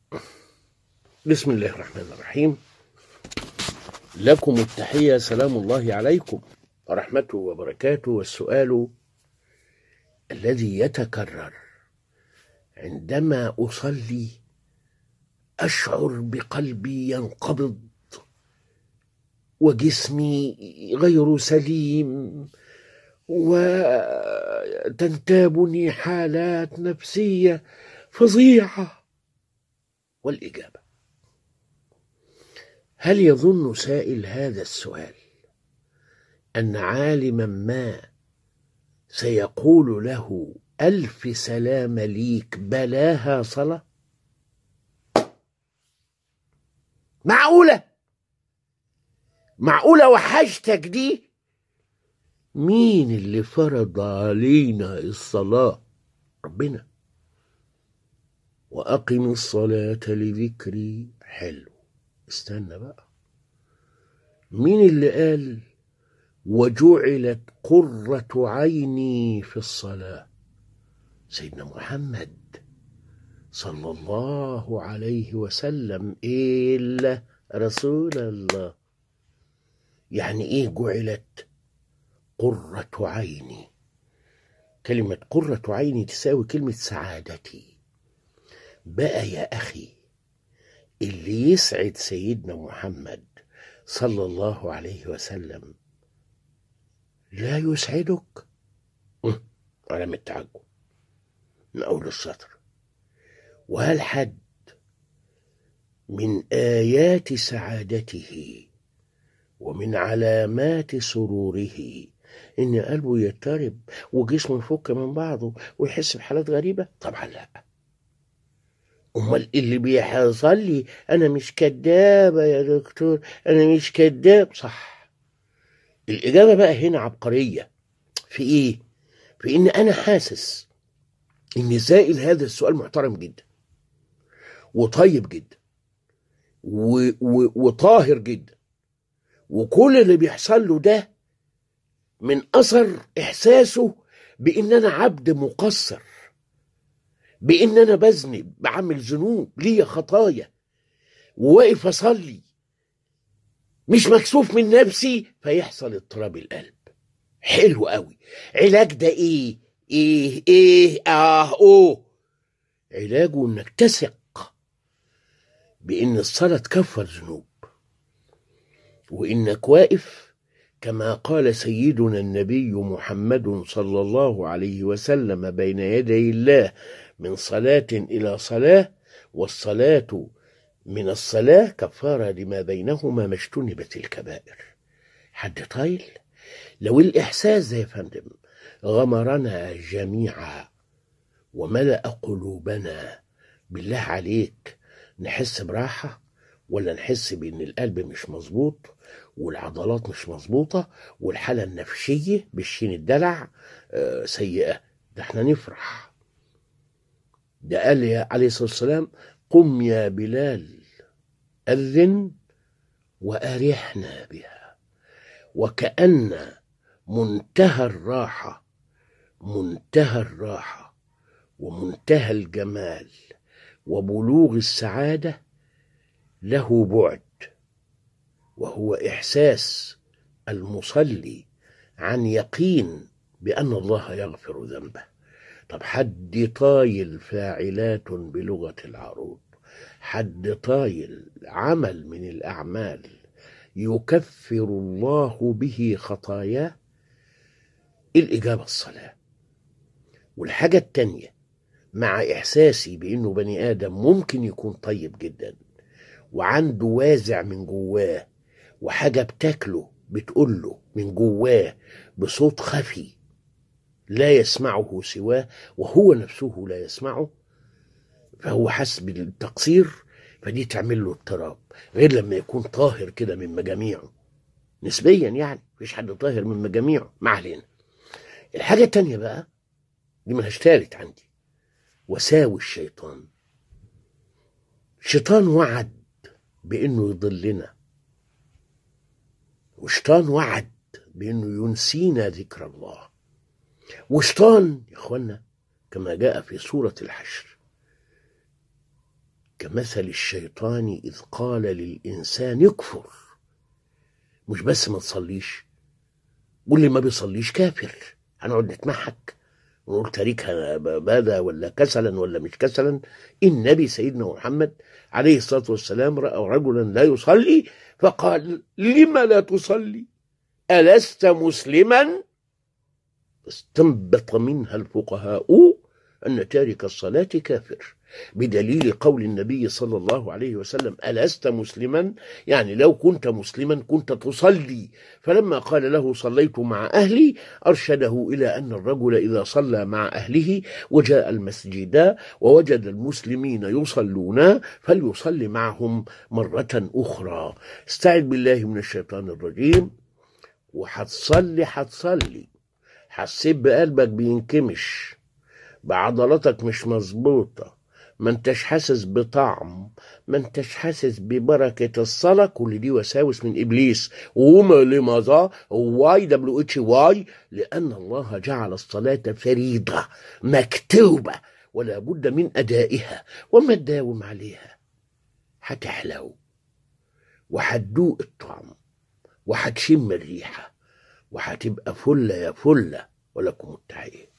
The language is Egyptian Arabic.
بسم الله الرحمن الرحيم لكم التحية سلام الله عليكم ورحمته وبركاته والسؤال الذي يتكرر عندما أصلي أشعر بقلبي ينقبض وجسمي غير سليم وتنتابني حالات نفسية فظيعة والإجابة هل يظن سائل هذا السؤال أن عالما ما سيقول له ألف سلام ليك بلاها صلاة معقولة معقولة وحاجتك دي مين اللي فرض علينا الصلاة ربنا وأقم الصلاة لذكري حلو استنى بقى مين اللي قال وجعلت قرة عيني في الصلاة سيدنا محمد صلى الله عليه وسلم إلا رسول الله يعني إيه جعلت قرة عيني كلمة قرة عيني تساوي كلمة سعادتي بقى يا أخي اللي يسعد سيدنا محمد صلى الله عليه وسلم لا يسعدك أه، علامة التعجب من أول السطر وهل حد من آيات سعادته ومن علامات سروره إن قلبه يضطرب وجسمه يفك من بعضه ويحس بحالات غريبة؟ طبعا لا امال اللي بيحصل لي انا مش كدابه يا دكتور انا مش كداب صح الاجابه بقى هنا عبقريه في ايه في ان انا حاسس ان سائل هذا السؤال محترم جدا وطيب جدا و... و... وطاهر جدا وكل اللي بيحصل له ده من اثر احساسه بان انا عبد مقصر بان انا بذنب بعمل ذنوب ليا خطايا وواقف اصلي مش مكسوف من نفسي فيحصل اضطراب القلب حلو قوي علاج ده ايه ايه ايه اه اوه علاجه انك تثق بان الصلاه تكفر ذنوب وانك واقف كما قال سيدنا النبي محمد صلى الله عليه وسلم بين يدي الله من صلاة إلى صلاة والصلاة من الصلاة كفارة لما بينهما ما اجتنبت الكبائر حد طايل لو الإحساس ده يا فندم غمرنا جميعا وملأ قلوبنا بالله عليك نحس براحة ولا نحس بإن القلب مش مظبوط والعضلات مش مظبوطة والحالة النفسية بالشين الدلع آه، سيئة ده احنا نفرح ده قال يا عليه الصلاة والسلام قم يا بلال أذن وأرحنا بها وكأن منتهى الراحة منتهى الراحة ومنتهى الجمال وبلوغ السعادة له بعد وهو إحساس المصلي عن يقين بأن الله يغفر ذنبه طب حد طايل فاعلات بلغة العروض حد طايل عمل من الأعمال يكفر الله به خطاياه الإجابة الصلاة والحاجة التانية مع إحساسي بأنه بني آدم ممكن يكون طيب جدا وعنده وازع من جواه وحاجة بتاكله بتقوله من جواه بصوت خفي لا يسمعه سواه وهو نفسه لا يسمعه فهو حس بالتقصير فدي تعمل له اضطراب غير لما يكون طاهر كده من مجاميعه نسبيا يعني مفيش حد طاهر من مجاميعه ما علينا الحاجة التانية بقى دي ملهاش تالت عندي وساوي الشيطان الشيطان وعد بانه يضلنا وشيطان وعد بانه ينسينا ذكر الله وشيطان يا اخوانا كما جاء في سورة الحشر كمثل الشيطان إذ قال للإنسان يكفر مش بس ما تصليش واللي ما بيصليش كافر هنقعد نتمحك ونقول تاريخها ماذا ولا كسلا ولا مش كسلا النبي سيدنا محمد عليه الصلاة والسلام رأى رجلا لا يصلي فقال لم لا تصلي ألست مسلما استنبط منها الفقهاء أن تارك الصلاة كافر بدليل قول النبي صلى الله عليه وسلم ألست مسلما يعني لو كنت مسلما كنت تصلي فلما قال له صليت مع أهلي أرشده إلى أن الرجل إذا صلى مع أهله وجاء المسجد ووجد المسلمين يصلون فليصلي معهم مرة أخرى استعذ بالله من الشيطان الرجيم وحتصلي حتصلي حسيت بقلبك بينكمش بعضلاتك مش مظبوطه ما انتش حاسس بطعم ما انتش حاسس ببركة الصلاة كل دي وساوس من إبليس وما لماذا واي دبليو اتش واي لأن الله جعل الصلاة فريضة مكتوبة ولا بد من أدائها وما تداوم عليها هتحلو وهتدوق الطعم وهتشم الريحة وهتبقى فلة يا فلة ولكم التحية